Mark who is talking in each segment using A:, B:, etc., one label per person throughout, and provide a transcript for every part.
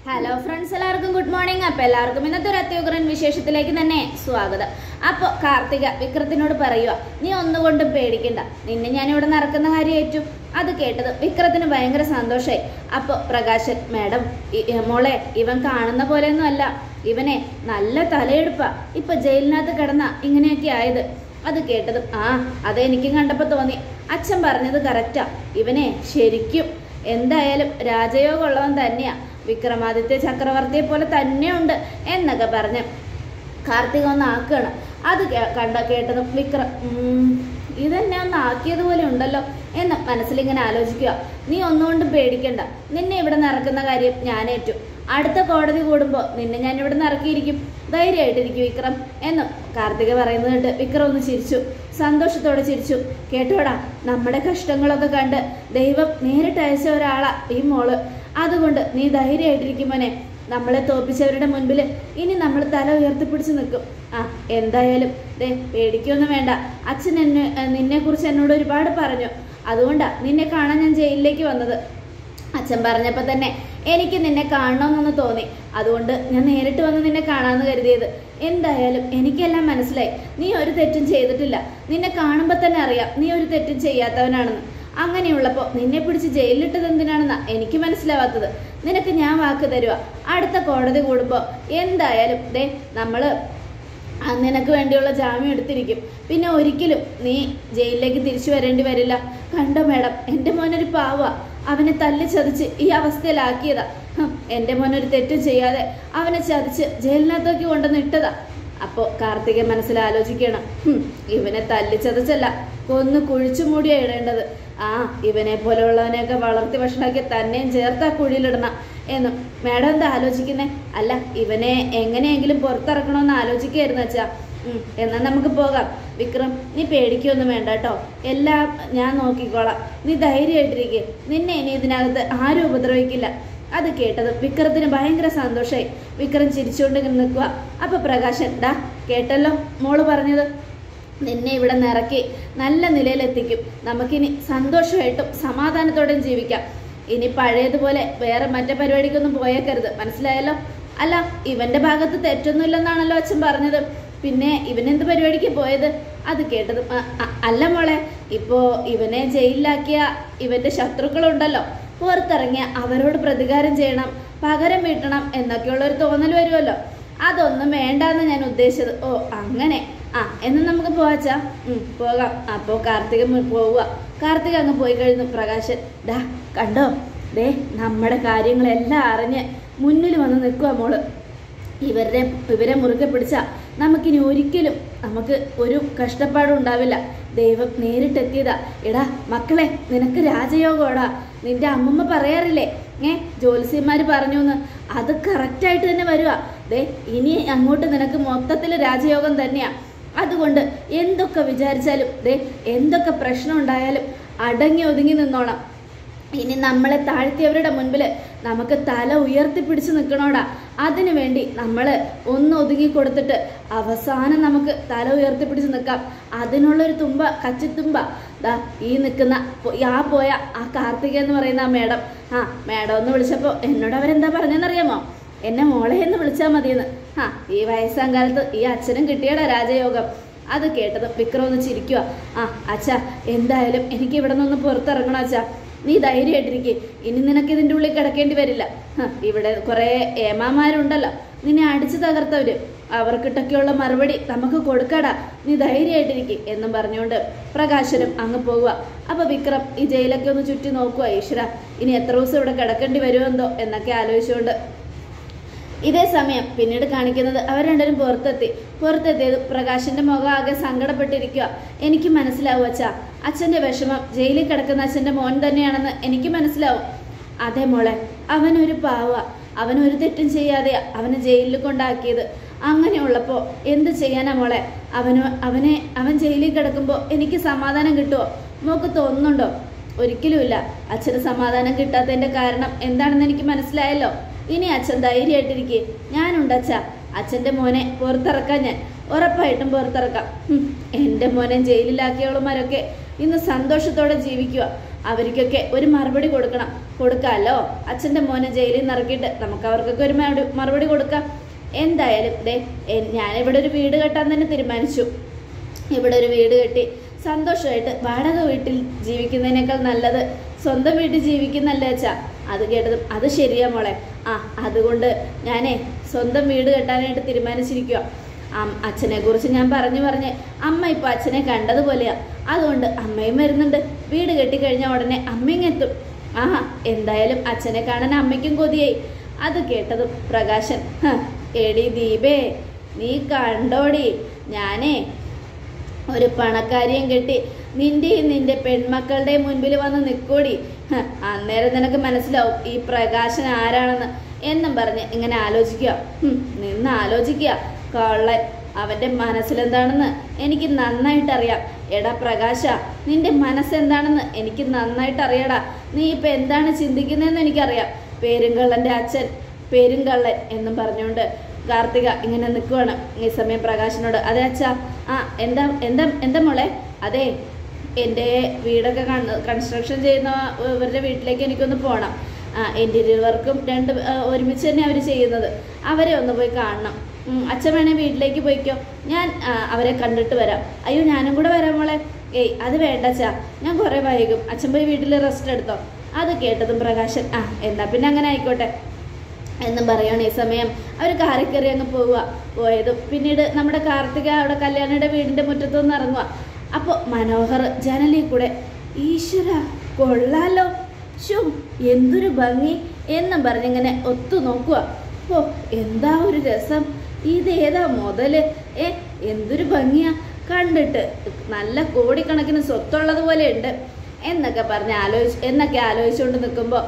A: Hello friends എല്ലാവർക്കും good morning അപ്പൊ എല്ലാവർക്കും ഇന്നത്തെ ഒരു അത്യുഗ്രൻ വിശേഷത്തിലേക്ക് തന്നെ സ്വാഗതം അപ്പൊ കാർത്തിക വിക്രത്തിനോട് പറയുക നീ ഒന്നുകൊണ്ടും പേടിക്കണ്ട നിന്നെ ഞാൻ ഇവിടെ നടക്കുന്ന കാര്യം ഏറ്റു അത് കേട്ടത് വിക്രത്തിന് ഭയങ്കര സന്തോഷമായി അപ്പൊ പ്രകാശൻ മാഡം ഇ- ഇ- മോളെ ഇവൻ കാണുന്ന പോലെയൊന്നും അല്ല ഇവനെ നല്ല തലയെടുപ്പാ ഇപ്പൊ ജയിലിനകത്ത് കിടന്ന ഇങ്ങനെയൊക്കെ ആയത് അത് കേട്ടതും ആ അതെനിക്കും കണ്ടപ്പോൾ തോന്നി അച്ഛൻ പറഞ്ഞത് കറക്റ്റാ ഇവനെ ശരിക്കും എന്തായാലും രാജയോഗമുള്ളവൻ തന്നെയാ വിക്രമാദിത്യ ചക്രവർത്തിയെ പോലെ തന്നെയുണ്ട് എന്നൊക്കെ പറഞ്ഞ് കാർത്തിക ഒന്ന് ആക്കുകയാണ് അത് കേ- കണ്ട കേട്ടതും വിക്രം ഉം, ഇതെന്നെ ഒന്ന് ആക്കിയതുപോലെ ഉണ്ടല്ലോ എന്ന് മനസ്സിലിങ്ങനെ ആലോചിക്കുക നീ ഒന്നുകൊണ്ടും പേടിക്കണ്ട നിന്നെ ഇവിടെ നിറക്കുന്ന കാര്യം ഞാനേറ്റു അടുത്ത കോടതി കൂടുമ്പോൾ നിന്നെ ഞാൻ ഇവിടെ നിറക്കിയിരിക്കും ധൈര്യമായിട്ടിരിക്കും വിക്രം എന്ന് കാർത്തിക പറയുന്നത് കേട്ട് വിക്രം ഒന്ന് ചിരിച്ചു സന്തോഷത്തോടെ ചിരിച്ചു കേട്ടോടാ നമ്മുടെ കഷ്ടങ്ങളൊക്കെ കണ്ട് ദൈവം നേരിട്ട് അയച്ച ഒരാളാ ഈ മോള് അതുകൊണ്ട് നീ ധൈര്യമായിട്ടിരിക്കും മോനെ നമ്മളെ തോപ്പിച്ചവരുടെ മുൻപിൽ ഇനി നമ്മൾ തല ഉയർത്തിപ്പിടിച്ച് നിൽക്കും ആ എന്തായാലും ദേ പേടിക്കൊന്നും വേണ്ട അച്ഛൻ എന്നെ നിന്നെ കുറിച്ച് എന്നോട് ഒരുപാട് പറഞ്ഞു അതുകൊണ്ടാ നിന്നെ കാണാൻ ഞാൻ ജയിലിലേക്ക് വന്നത് അച്ഛൻ പറഞ്ഞപ്പോൾ തന്നെ എനിക്ക് നിന്നെ കാണണമെന്നൊന്ന് തോന്നി അതുകൊണ്ട് ഞാൻ നേരിട്ട് വന്ന് നിന്നെ കാണാമെന്ന് കരുതിയത് എന്തായാലും എനിക്കെല്ലാം മനസ്സിലായി നീ ഒരു തെറ്റും ചെയ്തിട്ടില്ല നിന്നെ കാണുമ്പോൾ തന്നെ അറിയാം നീ ഒരു തെറ്റും ചെയ്യാത്തവനാണെന്ന് അങ്ങനെയുള്ളപ്പോൾ നിന്നെ പിടിച്ച് ജയിലിലിട്ടത് എന്തിനാണെന്നാ എനിക്ക് മനസ്സിലാവാത്തത് നിനക്ക് ഞാൻ വാക്ക് തരുക അടുത്ത കോടതി കൂടുമ്പോൾ എന്തായാലും ദേ നമ്മള് ആ നിനക്ക് വേണ്ടിയുള്ള ജാമ്യം എടുത്തിരിക്കും പിന്നെ ഒരിക്കലും നീ ജയിലിലേക്ക് തിരിച്ചു വരേണ്ടി വരില്ല കണ്ടോ മേഡം എൻ്റെ മോനൊരു പാവ അവനെ തല്ലി ചതിച്ച് ഈ അവസ്ഥയിലാക്കിയതാ ഹും, എൻ്റെ മോനൊരു തെറ്റും ചെയ്യാതെ അവനെ ചതിച്ച് ജയിലിനകത്തേക്ക് കൊണ്ടുവന്ന് ഇട്ടതാ അപ്പോൾ കാർത്തിക മനസ്സിൽ ആലോചിക്കണം ഹും, ഇവനെ തല്ലി ചതച്ചല്ല കൊന്ന് കുഴിച്ചു മൂടിയാ ഇടേണ്ടത് ആ ഇവനെ പോലെയുള്ളവനെയൊക്കെ വളർത്തി ഭക്ഷണമാക്കി തന്നെയും ചേർത്താ കുഴിയിലിടണം എന്നും മാഡം എന്താ ആലോചിക്കുന്നേ അല്ല ഇവനെ എങ്ങനെയെങ്കിലും പുറത്തിറക്കണമെന്ന് ആലോചിക്കായിരുന്നു അച്ഛാ ഉം, എന്നാ നമുക്ക് പോകാം വിക്രം നീ പേടിക്കൊന്നും വേണ്ട കേട്ടോ എല്ലാം ഞാൻ നോക്കിക്കോളാം നീ ധൈര്യമായിട്ടിരിക്കെ നിന്നെ ഇനി ഇതിനകത്ത് ആരും ഉപദ്രവിക്കില്ല അത് കേട്ടത് വിക്രത്തിന് ഭയങ്കര സന്തോഷമായി വിക്രം ചിരിച്ചുകൊണ്ട് ഇങ്ങനെ നിൽക്കുക അപ്പൊ പ്രകാശൻ ഡാ കേട്ടല്ലോ മോള് പറഞ്ഞത് നിന്നെ ഇവിടെ നിറക്കി നല്ല നിലയിലെത്തിക്കും നമുക്കിനി സന്തോഷമായിട്ടും സമാധാനത്തോടെയും ജീവിക്കാം ഇനി പഴയതുപോലെ വേറെ മറ്റേ പരിപാടിക്കൊന്നും പോയേക്കരുത് മനസ്സിലായല്ലോ അല്ല ഇവന്റെ ഭാഗത്ത് തെറ്റൊന്നുമില്ലെന്നാണല്ലോ അച്ഛൻ പറഞ്ഞത് പിന്നെ ഇവനെന്ത് പരിപാടിക്ക് പോയത് അത് കേട്ടത് അ- അ- അല്ല മോളെ ഇപ്പോ ഇവനെ ജയിലിലാക്കിയ ഇവന്റെ ശത്രുക്കളുണ്ടല്ലോ പുറത്തിറങ്ങിയ അവരോട് പ്രതികാരം ചെയ്യണം പകരം വീട്ടണം എന്നൊക്കെയുള്ള ഒരു തോന്നൽ വരുമല്ലോ അതൊന്നും വേണ്ടാന്ന് ഞാൻ ഉദ്ദേശിച്ചത് ഓ അങ്ങനെ ആ എന്ന് നമുക്ക് പോവാച്ചാ ഉം, പോകാം അപ്പോൾ കാർത്തിക മു- പോവുക കാർത്തിക അങ്ങ് പോയി കഴിഞ്ഞു പ്രകാശൻ ഡാ കണ്ടോ ദേ നമ്മുടെ കാര്യങ്ങളെല്ലാം അറിഞ്ഞ് മുന്നിൽ വന്ന് നിൽക്കുക മോള് ഇവരുടെ ഇവരെ മുറുകെ പിടിച്ച നമുക്കിനി ഒരിക്കലും നമുക്ക് ഒരു കഷ്ടപ്പാടും ഉണ്ടാവില്ല ദൈവം നേരിട്ടെത്തിയതാ എടാ മക്കളെ നിനക്ക് രാജയോഗോടാ നിന്റെ അമ്മമ്മ പറയാറില്ലേ ഏ ജ്യോത്സ്യന്മാർ പറഞ്ഞു എന്ന് അത് കറക്റ്റായിട്ട് തന്നെ വരുക ദേ ഇനി അങ്ങോട്ട് നിനക്ക് മൊത്തത്തിൽ രാജയോഗം തന്നെയാ അതുകൊണ്ട് എന്തൊക്കെ വിചാരിച്ചാലും ദേ എന്തൊക്കെ പ്രശ്നം ഉണ്ടായാലും അടങ്ങി ഒതുങ്ങി നിന്നോണം ഇനി നമ്മളെ താഴ്ത്തിയവരുടെ മുൻപിൽ നമുക്ക് തല ഉയർത്തിപ്പിടിച്ച് നിൽക്കണോടാ അതിനു വേണ്ടി നമ്മൾ ഒന്ന് ഒതുങ്ങി കൊടുത്തിട്ട് അവസാനം നമുക്ക് തല ഉയർത്തിപ്പിടിച്ച് നിൽക്കാം അതിനുള്ളൊരു തുമ്പ കച്ചിത്തുമ്പ ദാ ഈ നിൽക്കുന്ന പൊ- ആ പോയ ആ കാർത്തിക എന്ന് പറയുന്ന ആ മേഡം ആ മേഡം എന്ന് വിളിച്ചപ്പോൾ എന്നോട് അവരെന്താ പറഞ്ഞെന്നറിയാമോ എന്നെ മോളെ എന്ന് വിളിച്ചാൽ മതിയെന്ന് ആ ഈ വയസ്സാം കാലത്ത് ഈ അച്ഛനും കിട്ടിയടാ രാജയോഗം അത് കേട്ടത് വിക്രം ഒന്ന് ചിരിക്കുക ആ അച്ഛാ എന്തായാലും എനിക്ക് ഇവിടെ നിന്ന് പുറത്തിറങ്ങണം അച്ഛാ നീ ധൈര്യമായിട്ടിരിക്കെ ഇനി നിനക്ക് ഇതിൻ്റെ ഉള്ളിൽ കിടക്കേണ്ടി വരില്ല ഹ, ഇവിടെ കുറേ ഏമാമാരുണ്ടല്ലോ നിന്നെ അടിച്ചു തകർത്തവര് അവർക്കിട്ടൊക്കെയുള്ള മറുപടി നമുക്ക് കൊടുക്കടാ നീ ധൈര്യമായിട്ടിരിക്കെ എന്നും പറഞ്ഞുകൊണ്ട് പ്രകാശനും അങ്ങ് പോകുക അപ്പൊ വിക്രം ഈ ജയിലൊക്കെ ഒന്ന് ചുറ്റി നോക്കുക ഈശ്വര ഇനി എത്ര ദിവസം ഇവിടെ കിടക്കേണ്ടി വരുമെന്തോ എന്നൊക്കെ ആലോചിച്ചുകൊണ്ട് ഇതേ സമയം പിന്നീട് കാണിക്കുന്നത് അവർ രണ്ടുപേരും പുറത്തെത്തി പുറത്തെത്തിയത് പ്രകാശിന്റെ മുഖം ആകെ സങ്കടപ്പെട്ടിരിക്കുക എനിക്ക് മനസ്സിലാവും അച്ഛാ അച്ഛന്റെ വിഷമം ജയിലിൽ കിടക്കുന്ന അച്ഛന്റെ മോൻ തന്നെയാണെന്ന് എനിക്ക് മനസ്സിലാവും അതെ മോളെ അവനൊരു പാവ അവൻ ഒരു തെറ്റും ചെയ്യാതെ അവനെ ജയിലിൽ കൊണ്ടാക്കിയത് അങ്ങനെയുള്ളപ്പോൾ എന്ത് ചെയ്യാനാ മോളെ അവന് അവനെ അവൻ ജയിലിൽ കിടക്കുമ്പോൾ എനിക്ക് സമാധാനം കിട്ടുമോ മോക്ക് തോന്നുന്നുണ്ടോ ഒരിക്കലുമില്ല അച്ഛന് സമാധാനം കിട്ടാത്തതിന്റെ കാരണം എന്താണെന്ന് എനിക്ക് മനസ്സിലായല്ലോ ഇനി അച്ഛൻ ധൈര്യമായിട്ടിരിക്കെ ഞാനുണ്ട് അച്ഛ അച്ഛൻ്റെ മോനെ പുറത്തിറക്കാൻ ഞാൻ ഉറപ്പായിട്ടും പുറത്തിറക്കാം ഹും, എൻ്റെ മോനെ ജയിലിലാക്കിയവളുമാരൊക്കെ ഇന്ന് സന്തോഷത്തോടെ ജീവിക്കുക അവർക്കൊക്കെ ഒരു മറുപടി കൊടുക്കണം കൊടുക്കാമല്ലോ അച്ഛൻ്റെ മോനെ ജയിലിൽ നിന്ന് ഇറക്കിയിട്ട് നമുക്ക് അവർക്കൊക്കെ ഒരു മറുപടി- മറുപടി കൊടുക്കാം എന്തായാലും ദേ എ- ഞാനിവിടെ ഒരു വീട് കെട്ടാൻ തന്നെ തീരുമാനിച്ചു ഇവിടെ ഒരു വീട് കെട്ടി സന്തോഷമായിട്ട് വാടക വീട്ടിൽ ജീവിക്കുന്നതിനേക്കാൾ നല്ലത് സ്വന്തം വീട്ടിൽ ജീവിക്കുന്നല്ലേ അച്ഛാ അത് കേട്ടതും അത് ശരിയാ മോളെ ആ അതുകൊണ്ട് ഞാനേ സ്വന്തം വീട് കെട്ടാനായിട്ട് തീരുമാനിച്ചിരിക്കുക അച്ഛനെ കുറിച്ച് ഞാൻ പറഞ്ഞു പറഞ്ഞ് അമ്മ ഇപ്പോൾ അച്ഛനെ കണ്ടതുപോലെയാ അതുകൊണ്ട് അമ്മയും വരുന്നുണ്ട് വീട് കെട്ടിക്കഴിഞ്ഞാൽ ഉടനെ അമ്മയും എത്തും ആഹാ എന്തായാലും അച്ഛനെ കാണാൻ അമ്മയ്ക്കും കൊതിയായി അത് കേട്ടതും പ്രകാശൻ "ഹ, എടി ദീപേ നീ കണ്ടോടി ഞാനേ ഒരു പണക്കാരിയും കെട്ടി നിന്റെയും നിന്റെ പെൺമക്കളുടെയും മുൻപിൽ വന്ന് നിൽക്കൂടി ഹ, അന്നേരം നിനക്ക് മനസ്സിലാവും ഈ പ്രകാശൻ ആരാണെന്ന് എന്നും പറഞ്ഞ് ഇങ്ങനെ ആലോചിക്കുക ഹും, നിന്ന് ആലോചിക്കുക കള്ളൻ അവന്റെ മനസ്സിലെന്താണെന്ന് എനിക്ക് നന്നായിട്ട് അറിയാം എടാ പ്രകാശ നിന്റെ മനസ്സെന്താണെന്ന് എനിക്ക് നന്നായിട്ട് അറിയാടാ നീ ഇപ്പൊ എന്താണ് ചിന്തിക്കുന്നതെന്ന് എനിക്കറിയാം പേരുങ്കള്ളന്റെ അച്ഛൻ പേരുങ്കള്ളൻ എന്നും പറഞ്ഞുകൊണ്ട് കാർത്തിക ഇങ്ങനെ നിൽക്കുവാണ് ഈ സമയം പ്രകാശിനോട് അതെ അച്ഛാ ആ എന്താ എന്താ എന്താ മോളെ അതെ എൻ്റെ വീടൊക്കെ കൺസ്ട്രക്ഷൻ ചെയ്യുന്ന ഇവരുടെ വീട്ടിലേക്ക് എനിക്കൊന്ന് പോകണം ആ ഇൻറ്റീരിയർ വർക്കും രണ്ട് ആ, ഒരുമിച്ച് തന്നെ അവർ ചെയ്യുന്നത് അവരെ ഒന്ന് പോയി കാണണം ഉം, അച്ഛൻ വേണേ വീട്ടിലേക്ക് പോയിക്കോ ഞാൻ ആ, അവരെ കണ്ടിട്ട് വരാം അയ്യോ ഞാനും കൂടെ വരാം മോളെ ഏയ് അത് വേണ്ട അച്ഛാ ഞാൻ കുറേ വൈകും അച്ഛൻ പോയി വീട്ടിൽ റെസ്റ്റ് എടുത്തോ അത് കേട്ടതും പ്രകാശൻ ആ എന്നാ പിന്നെ അങ്ങനെ ആയിക്കോട്ടെ എന്നും പറയുകയാണ് ഈ സമയം അവർ കാറിൽ കയറി അങ്ങ് പോവുക പോയതും പിന്നീട് നമ്മുടെ കാർത്തിക അവിടെ കല്യാണിയുടെ വീടിൻ്റെ മുറ്റത്തുനിന്ന് ഇറങ്ങുക അപ്പോൾ മനോഹർ ജനലിൽ കൂടെ ഈശ്വര കൊള്ളാലോ ഷോ എന്തൊരു ഭംഗി എന്നും പറഞ്ഞിങ്ങനെ ഒത്തു നോക്കുക ഓ എന്താ ഒരു രസം ഇതേതാ മുതല് ഏ എന്തൊരു ഭംഗിയാ കണ്ടിട്ട് നല്ല കോടിക്കണക്കിന് സ്വത്തുള്ളത് ഉണ്ട് എന്നൊക്കെ പറഞ്ഞ് ആലോചിച്ച് എന്നൊക്കെ ആലോചിച്ചുകൊണ്ട് നിൽക്കുമ്പോൾ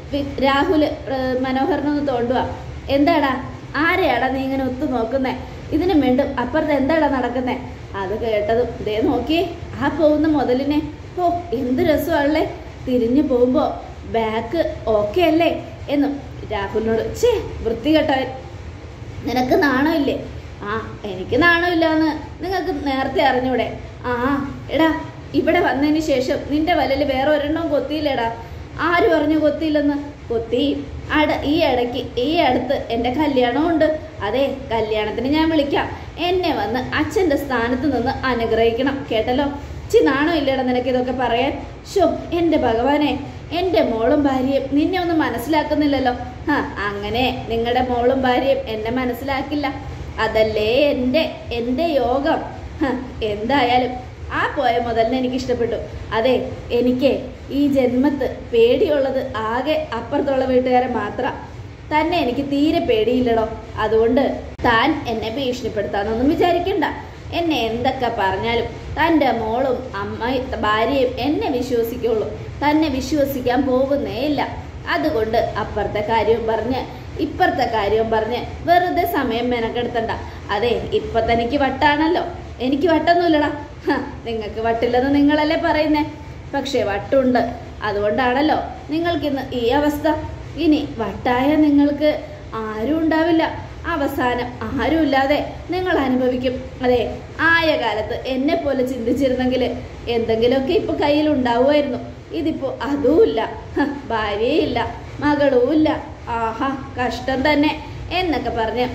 A: രാഹുൽ മനോഹരനൊന്ന് തോണ്ടുക എന്താടാ ആരെയാടാ നീ ഇങ്ങനെ ഒത്തു നോക്കുന്നേ ഇതിന് വീണ്ടും അപ്പുറത്ത് എന്താടാ നടക്കുന്നേ അത് കേട്ടതും ദേ നോക്കിയേ ആ പോകുന്ന മുതലിനെ ഓ എന്ത് രസമാണല്ലേ തിരിഞ്ഞു പോകുമ്പോൾ ബാക്ക് ഓക്കെ അല്ലേ എന്നും രാഹുലിനോട് ചേ വൃത്തികെട്ടവൻ നിനക്ക് നാണമില്ലേ ആ എനിക്ക് നാണമില്ലാന്ന് നിങ്ങൾക്ക് നേരത്തെ അറിഞ്ഞൂടെ ആ എടാ ഇവിടെ വന്നതിന് ശേഷം നിന്റെ വലയിൽ വേറെ ഒരെണ്ണവും കൊത്തിയില്ലേടാ ആര് പറഞ്ഞു കൊത്തിയില്ലെന്ന് കൊത്തി അട ഈ ഇടയ്ക്ക് ഈ അടുത്ത് എൻ്റെ കല്യാണവും ഉണ്ട് അതെ കല്യാണത്തിന് ഞാൻ വിളിക്കാം എന്നെ വന്ന് അച്ഛൻ്റെ സ്ഥാനത്ത് നിന്ന് അനുഗ്രഹിക്കണം കേട്ടല്ലോ ചി നാണോ ഇല്ലേടാ നിനക്ക് ഇതൊക്കെ പറയാൻ ഷോ എൻ്റെ ഭഗവാനെ എൻ്റെ മോളും ഭാര്യയും നിന്നെ ഒന്നും മനസ്സിലാക്കുന്നില്ലല്ലോ ഹാ അങ്ങനെ നിങ്ങളുടെ മോളും ഭാര്യയും എന്നെ മനസ്സിലാക്കില്ല അതല്ലേ എൻ്റെ എൻ്റെ യോഗം ഹ, എന്തായാലും ആ പോയ മുതലിനെ എനിക്ക് ഇഷ്ടപ്പെട്ടു അതെ എനിക്ക് ഈ ജന്മത്ത് പേടിയുള്ളത് ആകെ അപ്പുറത്തുള്ള വീട്ടുകാരെ മാത്രം തന്നെ എനിക്ക് തീരെ പേടിയില്ലടോ അതുകൊണ്ട് താൻ എന്നെ ഭീഷണിപ്പെടുത്താന്നൊന്നും വിചാരിക്കണ്ട എന്നെ എന്തൊക്കെ പറഞ്ഞാലും തൻ്റെ മോളും അമ്മയും ഭാര്യയും എന്നെ വിശ്വസിക്കുള്ളൂ തന്നെ വിശ്വസിക്കാൻ പോകുന്നേ ഇല്ല അതുകൊണ്ട് അപ്പുറത്തെ കാര്യവും പറഞ്ഞ് ഇപ്പുറത്തെ കാര്യവും പറഞ്ഞ് വെറുതെ സമയം മെനക്കെടുത്തണ്ട അതെ ഇപ്പൊ തനിക്ക് വട്ടാണല്ലോ എനിക്ക് വട്ടൊന്നുമില്ലടാ ഹ, നിങ്ങൾക്ക് വട്ടില്ലെന്ന് നിങ്ങളല്ലേ പറയുന്നേ പക്ഷേ വട്ടുണ്ട് അതുകൊണ്ടാണല്ലോ നിങ്ങൾക്കിന്ന് ഈ അവസ്ഥ ഇനി വട്ടായ നിങ്ങൾക്ക് ആരും ഉണ്ടാവില്ല അവസാനം ആരുമില്ലാതെ നിങ്ങൾ അനുഭവിക്കും അതെ ആയ കാലത്ത് എന്നെ പോലെ ചിന്തിച്ചിരുന്നെങ്കിൽ എന്തെങ്കിലുമൊക്കെ ഇപ്പൊ കയ്യിൽ ഉണ്ടാവുമായിരുന്നു ഇതിപ്പോ അതുമില്ല ഹ, ഭാര്യയില്ല മകളുമില്ല ആഹാ കഷ്ടം തന്നെ എന്നൊക്കെ പറഞ്ഞ്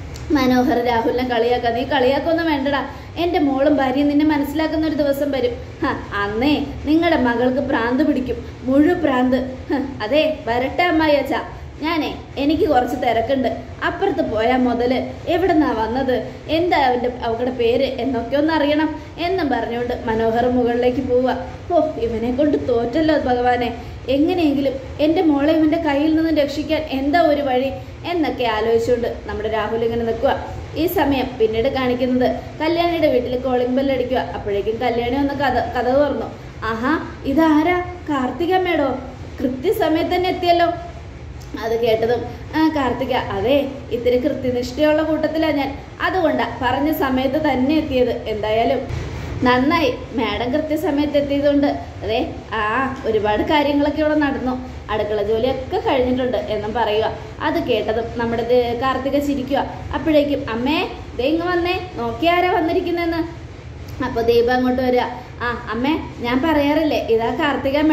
A: മനോഹർ രാഹുലിനെ കളിയാക്കുക നീ കളിയാക്കൊന്നും വേണ്ടടാ എൻ്റെ മോളും ഭാര്യയും നിന്നെ മനസ്സിലാക്കുന്ന ഒരു ദിവസം വരും ഹ, അന്നേ നിങ്ങളുടെ മകൾക്ക് ഭ്രാന്ത് പിടിക്കും മുഴു ഭ്രാന്ത് ഹ, അതെ വരട്ടെ അമ്മായി അച്ഛാ ഞാനേ എനിക്ക് കുറച്ച് തിരക്കുണ്ട് അപ്പുറത്ത് പോയാൽ മുതല് എവിടെന്നാ വന്നത് എന്താ അവൻ്റെ അവരുടെ പേര് എന്നൊക്കെ ഒന്ന് അറിയണം എന്നും പറഞ്ഞുകൊണ്ട് മനോഹർ മുകളിലേക്ക് പോവുക ഓ ഇവനെ കൊണ്ട് തോറ്റല്ലോ ഭഗവാനെ എങ്ങനെയെങ്കിലും എൻ്റെ മോളെ ഇവൻ്റെ കയ്യിൽ നിന്ന് രക്ഷിക്കാൻ എന്താ ഒരു വഴി എന്നൊക്കെ ആലോചിച്ചുകൊണ്ട് നമ്മുടെ രാഹുൽ ഇങ്ങനെ നിൽക്കുക ഈ സമയം പിന്നീട് കാണിക്കുന്നത് കല്യാണിയുടെ വീട്ടിൽ കോളിംഗ് ബെൽ അടിക്കുക അപ്പോഴേക്കും കല്യാണി ഒന്ന് കഥ കഥ തുറന്നു ആഹാ ഇതാരാ കാർത്തികമ്മേടോ കൃത്യസമയത്ത് തന്നെ എത്തിയല്ലോ അത് കേട്ടതും ആ കാർത്തിക അതെ ഇത്തിരി കൃത്യനിഷ്ഠയുള്ള കൂട്ടത്തിലാ ഞാൻ അതുകൊണ്ടാ പറഞ്ഞ സമയത്ത് തന്നെ എത്തിയത് എന്തായാലും നന്നായി മാഡം കൃത്യസമയത്ത് എത്തിയതുകൊണ്ട് അതെ ആ ഒരുപാട് കാര്യങ്ങളൊക്കെ ഇവിടെ നടന്നു അടുക്കള ജോലിയൊക്കെ കഴിഞ്ഞിട്ടുണ്ട് എന്നും പറയുക അത് കേട്ടതും നമ്മുടെ ദേ- കാർത്തിക ചിരിക്കുക അപ്പോഴേക്കും അമ്മേ ദേ ഇങ്ങ് വന്നേ നോക്കിയാരാ വന്നിരിക്കുന്നെന്ന് അപ്പോൾ ദീപ അങ്ങോട്ട് വരിക ആ അമ്മേ ഞാൻ പറയാറില്ലേ ഇതാ കാർത്തിക മേഡം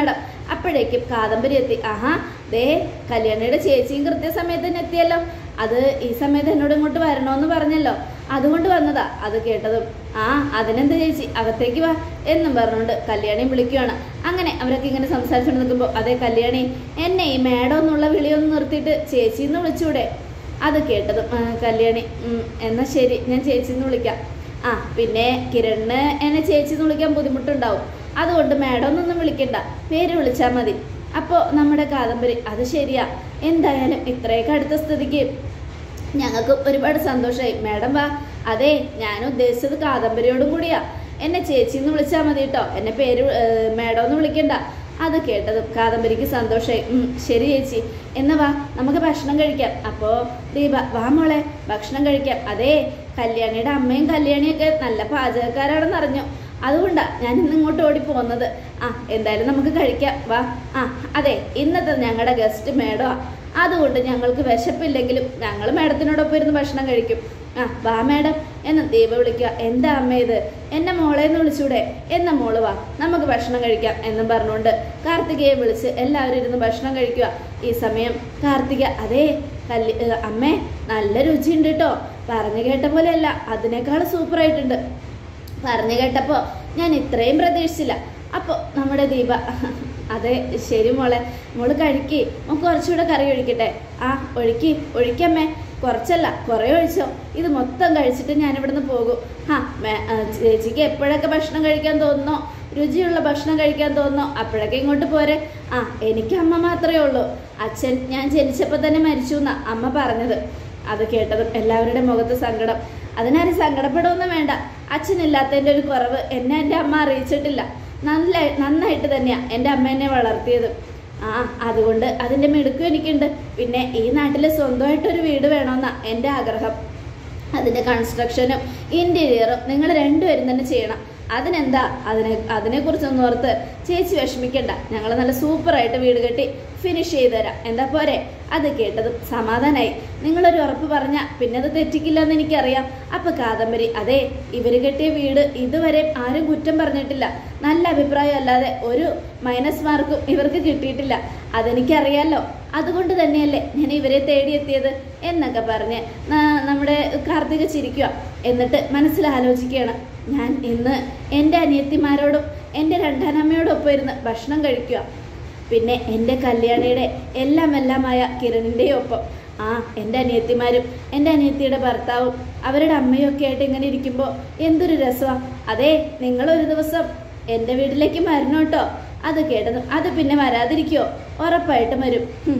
A: അപ്പോഴേക്കും കാദംബരി എത്തി ആഹാ ദേ കല്യാണിയുടെ ചേച്ചിയും കൃത്യസമയത്ത് തന്നെ എത്തിയല്ലോ അത് ഈ സമയത്ത് എന്നോട് ഇങ്ങോട്ട് വരണോന്ന് പറഞ്ഞല്ലോ അതുകൊണ്ട് വന്നതാ അത് കേട്ടതും ആ അതിനെന്താ ചേച്ചി അകത്തേക്ക് വാ എന്നും പറഞ്ഞുകൊണ്ട് കല്യാണിയും വിളിക്കുവാണ് അങ്ങനെ അവരൊക്കെ ഇങ്ങനെ സംസാരിച്ചുകൊണ്ട് നിൽക്കുമ്പോൾ അതേ കല്യാണി എന്നെ ഈ മേഡം എന്നുള്ള വിളിയൊന്ന് നിർത്തിയിട്ട് ചേച്ചിന്ന് വിളിച്ചൂടെ അത് കേട്ടതും ആ, കല്യാണി ഉം, എന്നാ ശരി ഞാൻ ചേച്ചിന്ന് വിളിക്കാം ആ പിന്നെ കിരണിന് എന്നെ ചേച്ചിന്ന് വിളിക്കാൻ ബുദ്ധിമുട്ടുണ്ടാവും അതുകൊണ്ട് മാഡം ഒന്നൊന്നും വിളിക്കണ്ട പേര് വിളിച്ചാൽ മതി അപ്പോൾ നമ്മുടെ കാദംബരി അത് ശരിയാ എന്തായാലും ഇത്രയൊക്കെ അടുത്ത സ്ഥിതിക്ക് ഞങ്ങൾക്ക് ഒരുപാട് സന്തോഷമായി മാഡം വാ അതെ ഞാൻ ഉദ്ദേശിച്ചത് കാദംബരിയോടും കൂടിയാ എന്നെ ചേച്ചിന്ന് വിളിച്ചാൽ മതി കേട്ടോ എന്നെ പേര് മാഡം ഒന്ന് വിളിക്കണ്ട അത് കേട്ടതും കാദംബരിക്ക് സന്തോഷമായി ഉം, ശരി ചേച്ചി എന്നാ വാ നമുക്ക് ഭക്ഷണം കഴിക്കാം അപ്പോൾ ദീപ വാ മോളെ ഭക്ഷണം കഴിക്കാം അതേ കല്യാണിയുടെ അമ്മയും കല്യാണിയൊക്കെ നല്ല പാചകക്കാരാണെന്ന് അറിഞ്ഞു അതുകൊണ്ടാ ഞാൻ ഇന്ന് ഇങ്ങോട്ട് ഓടി പോകുന്നത് ആ എന്തായാലും നമുക്ക് കഴിക്കാം വാ ആ അതെ ഇന്നത്തെ ഞങ്ങളുടെ ഗസ്റ്റ് മേഡോ അതുകൊണ്ട് ഞങ്ങൾക്ക് വിശപ്പില്ലെങ്കിലും ഞങ്ങൾ മേഡത്തിനോടൊപ്പം ഇരുന്ന് ഭക്ഷണം കഴിക്കും ആ വാ മേഡം എന്ന് ദീപ വിളിക്കുക എന്താ അമ്മ ഇത് എന്നെ മോളെ എന്ന് വിളിച്ചൂടെ എന്ന മോള് വാ നമുക്ക് ഭക്ഷണം കഴിക്കാം എന്നും പറഞ്ഞുകൊണ്ട് കാർത്തികയെ വിളിച്ച് എല്ലാവരും ഇരുന്ന് ഭക്ഷണം കഴിക്കുക ഈ സമയം കാർത്തിക അതേ കല്ല് ഏ, അമ്മേ നല്ല രുചിയുണ്ട് കേട്ടോ പറഞ്ഞു കേട്ട പോലെയല്ല അതിനേക്കാൾ സൂപ്പറായിട്ടുണ്ട് പറഞ്ഞു കേട്ടപ്പോൾ ഞാൻ ഇത്രയും പ്രതീക്ഷിച്ചില്ല അപ്പോൾ നമ്മുടെ ദീപ അതെ ശരി മോളെ മോള് കഴിക്ക് മോൾ കുറച്ചുകൂടെ കറി ഒഴിക്കട്ടെ ആ ഒഴുക്കി ഒഴിക്കമ്മേ കുറച്ചല്ല കുറേ ഒഴിച്ചോ ഇത് മൊത്തം കഴിച്ചിട്ട് ഞാൻ ഇവിടുന്ന് പോകും ആ മേ ആ, ചേച്ചിക്ക് എപ്പോഴൊക്കെ ഭക്ഷണം കഴിക്കാൻ തോന്നുന്നോ രുചിയുള്ള ഭക്ഷണം കഴിക്കാൻ തോന്നുന്നോ അപ്പോഴൊക്കെ ഇങ്ങോട്ട് പോരെ ആ എനിക്ക് അമ്മ മാത്രമേ ഉള്ളൂ അച്ഛൻ ഞാൻ ജനിച്ചപ്പോൾ തന്നെ മരിച്ചു എന്നാ അമ്മ പറഞ്ഞത് അത് കേട്ടതും എല്ലാവരുടെ മുഖത്ത് സങ്കടം അതിനാരും സങ്കടപ്പെടുമൊന്നും വേണ്ട അച്ഛനില്ലാത്തതിൻ്റെ ഒരു കുറവ് എന്നെ എൻ്റെ അമ്മ അറിയിച്ചിട്ടില്ല നല്ല നന്നായിട്ട് തന്നെയാണ് എൻ്റെ അമ്മ എന്നെ വളർത്തിയത് ആ അതുകൊണ്ട് അതിൻ്റെ മിടുക്കും എനിക്കുണ്ട് പിന്നെ ഈ നാട്ടിൽ സ്വന്തമായിട്ടൊരു വീട് വേണമെന്നാ എൻ്റെ ആഗ്രഹം അതിൻ്റെ കൺസ്ട്രക്ഷനും ഇൻറ്റീരിയറും നിങ്ങൾ രണ്ടുപേരും തന്നെ ചെയ്യണം അതിനെന്താ അതിനെ അതിനെക്കുറിച്ചൊന്നും ഓർത്ത് ചേച്ചി വിഷമിക്കണ്ട ഞങ്ങൾ നല്ല സൂപ്പറായിട്ട് വീട് കെട്ടി ഫിനിഷ് ചെയ്ത് തരാം എന്താ പോരെ അത് കേട്ടതും സമാധാനായി നിങ്ങളൊരു ഉറപ്പ് പറഞ്ഞാൽ പിന്നെ അത് തെറ്റിക്കില്ലെന്ന് എനിക്കറിയാം അപ്പൊ കാദംബരി അതെ ഇവര് കെട്ടിയ വീട് ഇതുവരെ ആരും കുറ്റം പറഞ്ഞിട്ടില്ല നല്ല അഭിപ്രായം അല്ലാതെ ഒരു മൈനസ് മാർക്കും ഇവർക്ക് കിട്ടിയിട്ടില്ല അതെനിക്കറിയാലോ അതുകൊണ്ട് തന്നെയല്ലേ ഞാൻ ഇവരെ തേടിയെത്തിയത് എന്നൊക്കെ പറഞ്ഞ് ന- നമ്മുടെ കാർത്തിക ചിരിക്കുക എന്നിട്ട് മനസ്സിൽ ആലോചിക്കുകയാണ് ഞാൻ ഇന്ന് എൻ്റെ അനിയത്തിമാരോടും എൻ്റെ രണ്ടാനമ്മയോടൊപ്പം ഇരുന്ന് ഭക്ഷണം കഴിക്കുക പിന്നെ എൻ്റെ കല്യാണിയുടെ എല്ലാം എല്ലാമായ കിരണിൻ്റെയും ഒപ്പം ആ എൻ്റെ അനിയത്തിമാരും എൻ്റെ അനിയത്തിയുടെ ഭർത്താവും അവരുടെ അമ്മയും ഒക്കെ ആയിട്ട് ഇങ്ങനെ ഇരിക്കുമ്പോൾ എന്തൊരു രസമാണ് അതെ നിങ്ങളൊരു ദിവസം എൻ്റെ വീട്ടിലേക്ക് വരണം കേട്ടോ അത് കേട്ടതും അത് പിന്നെ വരാതിരിക്കുമോ ഉറപ്പായിട്ടും വരും ഹും.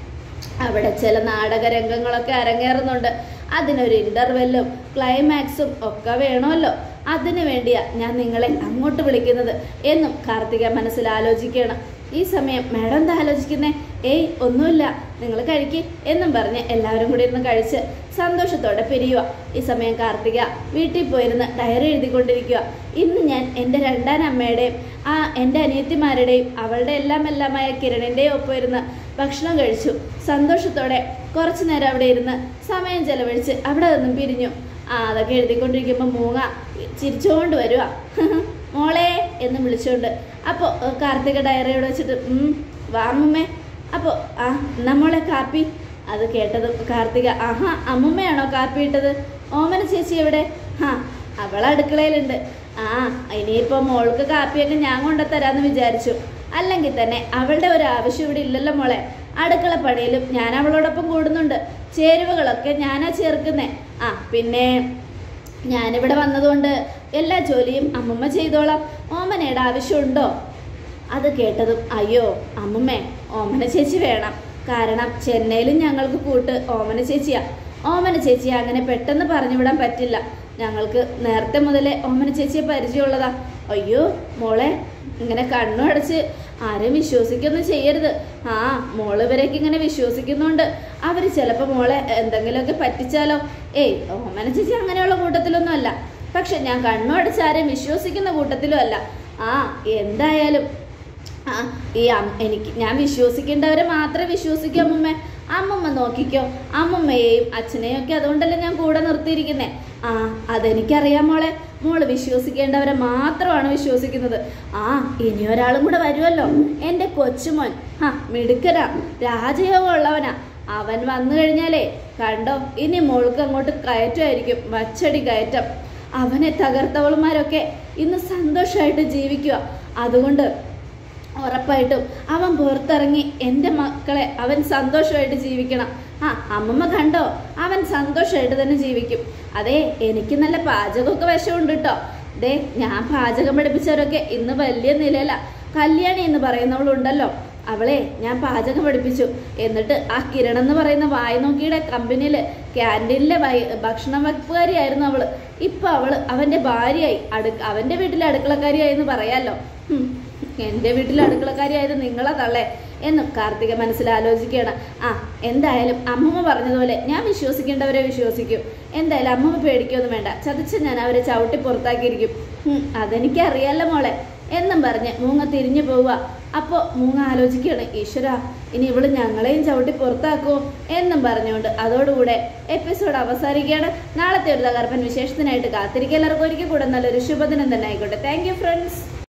A: അവിടെ ചില നാടക രംഗങ്ങളൊക്കെ അരങ്ങേറുന്നുണ്ട് അതിനൊരു ഇന്റർവെല്ലും ക്ലൈമാക്സും ഒക്കെ വേണമല്ലോ അതിനു വേണ്ടിയാ ഞാൻ നിങ്ങളെ അങ്ങോട്ട് വിളിക്കുന്നത് എന്നും കാർത്തിക മനസ്സിൽ ആലോചിക്കുകയാണ് ഈ സമയം മാഡം എന്താ ആലോചിക്കുന്നേ ഏയ് ഒന്നുമില്ല നിങ്ങൾ കഴിക്ക് എന്നും പറഞ്ഞ് എല്ലാവരും കൂടി ഇരുന്ന് കഴിച്ച് സന്തോഷത്തോടെ പിരിയുക ഈ സമയം കാർത്തിക വീട്ടിൽ പോയിരുന്ന് ഡയറി എഴുതിക്കൊണ്ടിരിക്കുക ഇന്ന് ഞാൻ എൻ്റെ രണ്ടാം അമ്മയുടെയും ആ എൻ്റെ അനിയത്തിമാരുടെയും അവളുടെ എല്ലാം എല്ലാമായ കിരണിൻ്റെയും ഒപ്പം ഇരുന്ന് ഭക്ഷണം കഴിച്ചു സന്തോഷത്തോടെ കുറച്ചു നേരം അവിടെ ഇരുന്ന് സമയം ചെലവഴിച്ച് അവിടെ നിന്നും പിരിഞ്ഞു ആ അതൊക്കെ എഴുതിക്കൊണ്ടിരിക്കുമ്പോൾ മൂങ്ങ ചിരിച്ചുകൊണ്ട് വരുക മോളെ എന്ന് വിളിച്ചുകൊണ്ട് അപ്പോൾ കാർത്തിക ഡയറിയോട് വെച്ചിട്ട് "ഉം, വാ അമ്മുമ്മേ അപ്പോൾ ആ എന്നാ മോളെ കാപ്പി അത് കേട്ടത് കാർത്തിക ആഹാ അമ്മുമ്മയാണോ കാപ്പി ഇട്ടത് ഓമന ചേച്ചി എവിടെ ഹാ അവൾ അടുക്കളയിലുണ്ട് ആ ഇനിയിപ്പോൾ മോൾക്ക് കാപ്പിയൊക്കെ ഞാൻ കൊണ്ടുതരാമെന്ന് വിചാരിച്ചു അല്ലെങ്കിൽ തന്നെ അവളുടെ ഒരു ആവശ്യം ഇവിടെ ഇല്ലല്ലോ മോളെ അടുക്കള പണിയിലും ഞാൻ അവളോടൊപ്പം കൂടുന്നുണ്ട് ചേരുവകളൊക്കെ ഞാനാ ചേർക്കുന്നേ ആ പിന്നെ ഞാനിവിടെ വന്നതുകൊണ്ട് എല്ലാ ജോലിയും അമ്മമ്മ ചെയ്തോളാം ഓമനയുടെ ആവശ്യമുണ്ടോ അത് കേട്ടതും അയ്യോ അമ്മമ്മേ ഓമന ചേച്ചി വേണം കാരണം ചെന്നൈയിലും ഞങ്ങൾക്ക് കൂട്ട് ഓമന ചേച്ചിയാ ഓമന ചേച്ചിയെ അങ്ങനെ പെട്ടെന്ന് പറഞ്ഞു വിടാൻ പറ്റില്ല ഞങ്ങൾക്ക് നേരത്തെ മുതലേ ഓമന ചേച്ചിയെ പരിചയമുള്ളതാ അയ്യോ മോളെ ഇങ്ങനെ കണ്ണു അടച്ച് ആരെയും വിശ്വസിക്കൊന്നും ചെയ്യരുത് ആ മോള് ഇവരൊക്കെ ഇങ്ങനെ വിശ്വസിക്കുന്നുണ്ട് അവർ ചിലപ്പോൾ മോളെ എന്തെങ്കിലുമൊക്കെ പറ്റിച്ചാലോ ഏയ് ഓമന ചേച്ചി അങ്ങനെയുള്ള കൂട്ടത്തിലൊന്നും അല്ല പക്ഷെ ഞാൻ കണ്ണു അടച്ച് ആരെയും വിശ്വസിക്കുന്ന കൂട്ടത്തിലും അല്ല ആ എന്തായാലും ആ ഈ അം- എനിക്ക് ഞാൻ വിശ്വസിക്കേണ്ടവരെ മാത്രമേ വിശ്വസിക്കൂ അമ്മൂമ്മ അമ്മമ്മ നോക്കിക്കോ അമ്മമ്മയെയും അച്ഛനെയും ഒക്കെ അതുകൊണ്ടല്ലേ ഞാൻ കൂടെ നിർത്തിയിരിക്കുന്നേ ആ അതെനിക്കറിയാം മോളെ മോള് വിശ്വസിക്കേണ്ടവരെ മാത്രമാണ് വിശ്വസിക്കുന്നത് ആ ഇനി ഒരാളും കൂടെ വരുമല്ലോ എൻ്റെ കൊച്ചുമോൻ ഹാ മിടുക്കനാ രാജയോഗം ഉള്ളവനാ അവൻ വന്നു കഴിഞ്ഞാലേ കണ്ടോ ഇനി മോൾക്ക് അങ്ങോട്ട് കയറ്റമായിരിക്കും വച്ചടി കയറ്റം അവനെ തകർത്തവളുമാരൊക്കെ ഇന്ന് സന്തോഷമായിട്ട് ജീവിക്കുക അതുകൊണ്ട് ഉറപ്പായിട്ടും അവൻ പുറത്തിറങ്ങി എൻ്റെ മക്കളെ അവൻ സന്തോഷമായിട്ട് ജീവിക്കണം ആ അമ്മമ്മ കണ്ടോ അവൻ സന്തോഷമായിട്ട് തന്നെ ജീവിക്കും അതെ എനിക്ക് നല്ല പാചകമൊക്കെ വശമുണ്ട് കേട്ടോ ദേ ഞാൻ പാചകം പഠിപ്പിച്ചവരൊക്കെ ഇന്ന് വലിയ നിലയില കല്യാണി എന്ന് പറയുന്നവളുണ്ടല്ലോ അവളെ ഞാൻ പാചകം പഠിപ്പിച്ചു എന്നിട്ട് ആ കിരൺ എന്ന് പറയുന്ന വായി നോക്കിയുടെ കമ്പനിയിൽ ക്യാൻറ്റീനിലെ വൈ ഭക്ഷണ വകുപ്പുകാരിയായിരുന്നു അവള് ഇപ്പൊ അവള് അവന്റെ ഭാര്യയായി അടു അവന്റെ വീട്ടിലെ അടുക്കളക്കാരിയായി എന്ന് പറയാലോ ഹും, എന്റെ വീട്ടിലെ അടുക്കളക്കാരിയായത് നിങ്ങളെ തള്ളേ എന്നും കാർത്തിക മനസ്സിൽ ആലോചിക്കുകയാണ് ആ എന്തായാലും അമ്മമ്മ പറഞ്ഞതുപോലെ ഞാൻ വിശ്വസിക്കേണ്ടവരെ വിശ്വസിക്കും എന്തായാലും അമ്മമ്മ പേടിക്കൊന്നും വേണ്ട ചതിച്ച് ഞാൻ അവരെ ചവിട്ടി പുറത്താക്കിയിരിക്കും ഉം, അതെനിക്കറിയാലോ മോളെ എന്നും പറഞ്ഞ് മൂങ്ങ തിരിഞ്ഞു പോവുക അപ്പോൾ മൂങ്ങ ആലോചിക്കുകയാണ് ഈശ്വര ഇനി ഇവള് ഞങ്ങളെയും ചവിട്ടി പുറത്താക്കുമോ എന്നും പറഞ്ഞുകൊണ്ട് അതോടുകൂടെ എപ്പിസോഡ് അവസാനിക്കുകയാണ് നാളത്തെ ഒരു തകർപ്പൻ വിശേഷത്തിനായിട്ട് കാത്തിരിക്കുക എല്ലാവർക്കും ഒരിക്കൽ കൂടെ നല്ലൊരു ശുഭദിനം തന്നെ ആയിക്കോട്ടെ താങ്ക് യു ഫ്രണ്ട്സ്